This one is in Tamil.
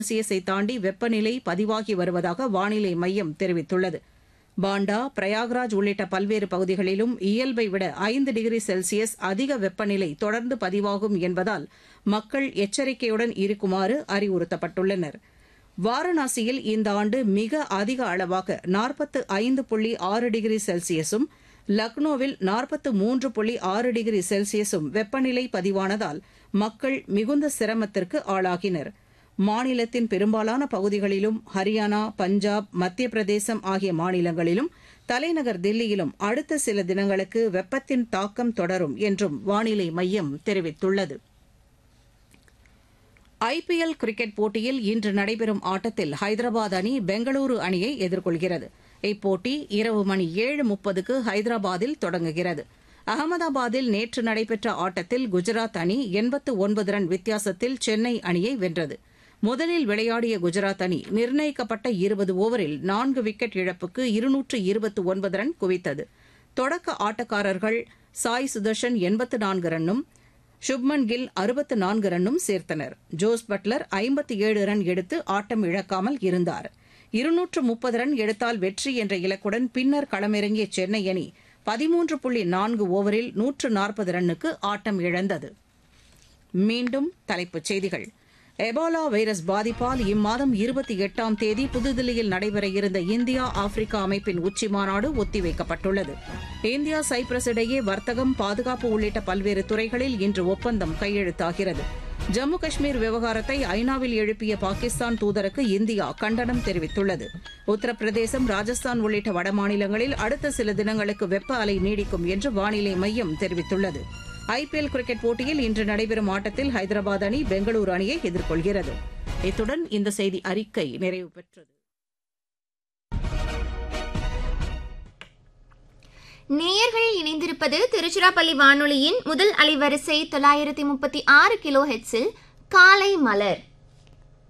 செல்சியஸை தாண்டி வெப்பநிலை பதிவாகி வருவதாக வானிலை மையம் தெரிவித்துள்ளது பாண்டா பிரயாக்ராஜ் உள்ளிட்ட பல்வேறு பகுதிகளிலும் இயல்பை விட ஐந்து டிகிரி செல்சியஸ் அதிக வெப்பநிலை தொடர்ந்து பதிவாகும் என்பதால் மக்கள் எச்சரிக்கையுடன் இருக்குமாறு அறிவுறுத்தப்பட்டுள்ளனர் வாரணாசியில் இந்த ஆண்டு மிக அதிக அளவாக நாற்பத்து ஐந்து புள்ளி ஆறு டிகிரி செல்சியஸும் லக்னோவில் நாற்பத்து மூன்று புள்ளி ஆறு டிகிரி செல்சியஸும் வெப்பநிலை பதிவானதால் மக்கள் மிகுந்த சிரமத்திற்கு ஆளாகினர் மாநிலத்தின் பெரும்பாலான பகுதிகளிலும் ஹரியானா பஞ்சாப் மத்திய பிரதேசம் ஆகிய மாநிலங்களிலும் தலைநகர் தில்லியிலும் அடுத்த சில தினங்களுக்கு வெப்பத்தின் தாக்கம் தொடரும் என்றும் வானிலை மையம் தெரிவித்துள்ளது ஐபிஎல் கிரிக்கெட் போட்டியில் இன்று நடைபெறும் ஆட்டத்தில் ஹைதராபாத் அணி பெங்களூரு அணியை எதிர்கொள்கிறது இப்போட்டி இரவு மணி ஏழு முப்பதுக்கு ஹைதராபாத்தில் தொடங்குகிறது அகமதாபாத்தில் நேற்று நடைபெற்ற ஆட்டத்தில் குஜராத் அணி எண்பத்து ஒன்பது ரன் வித்தியாசத்தில் சென்னை அணியை வென்றது முதலில் விளையாடிய குஜராத் அணி நிர்ணயிக்கப்பட்ட இருபது ஓவரில் நான்கு விக்கெட் இழப்புக்கு இருநூற்று இருபத்து ஒன்பது ரன் குவித்தது தொடக்க ஆட்டக்காரர்கள் சாய் சுதர்ஷன் எண்பத்து நான்கு ரன்னும் சுப்மன் கில் அறுபத்து நான்கு ரன்னும் சேர்த்தனர் ஜோஸ் பட்லர் ஐம்பத்தி ஏழு ரன் எடுத்து ஆட்டம் இழக்காமல் இருந்தார் இருநூற்று முப்பது ரன் எடுத்தால் வெற்றி என்ற இலக்குடன் பின்னர் களமிறங்கிய சென்னை அணி பதிமூன்று புள்ளி நான்கு ஓவரில் நூற்று நாற்பது ரன்னுக்கு ஆட்டம் இழந்தது மீண்டும் தலைப்புச் செய்திகள் எபோலா வைரஸ் பாதிப்பால் இம்மாதம் இருபத்தி எட்டாம் தேதி புதுதில்லியில் நடைபெற இருந்த இந்தியா ஆப்பிரிக்கா அமைப்பின் உச்சி மாநாடு ஒத்திவைக்கப்பட்டுள்ளது இந்தியா சைப்ரஸ் இடையே வர்த்தகம் பாதுகாப்பு உள்ளிட்ட பல்வேறு துறைகளில் இன்று ஒப்பந்தம் கையெழுத்தாகிறது ஜம்மு காஷ்மீர் விவகாரத்தை ஐநாவில் எழுப்பிய பாகிஸ்தான் தூதருக்கு இந்தியா கண்டனம் தெரிவித்துள்ளது உத்தரப்பிரதேசம் ராஜஸ்தான் உள்ளிட்ட வடமாநிலங்களில் அடுத்த சில தினங்களுக்கு வெப்ப அலை நீடிக்கும் என்று வானிலை மையம் தெரிவித்துள்ளது ஐபிஎல் கிரிக்கெட் போட்டியில் இன்று நடைபெறும் ஆட்டத்தில் ஹைதராபாத் அணி பெங்களூரு அணியை எதிர்கொள்கிறது இத்துடன் இந்த செய்தி அறிக்கை நிறைவு பெற்றது நேயர்கள் இணைந்திருப்பது திருச்சிராப்பள்ளி வானொலியின் முதல் அலைவரிசை தொள்ளாயிரத்தி முப்பத்தி ஆறு கிலோ ஹெட்ஸில் காலை மலர்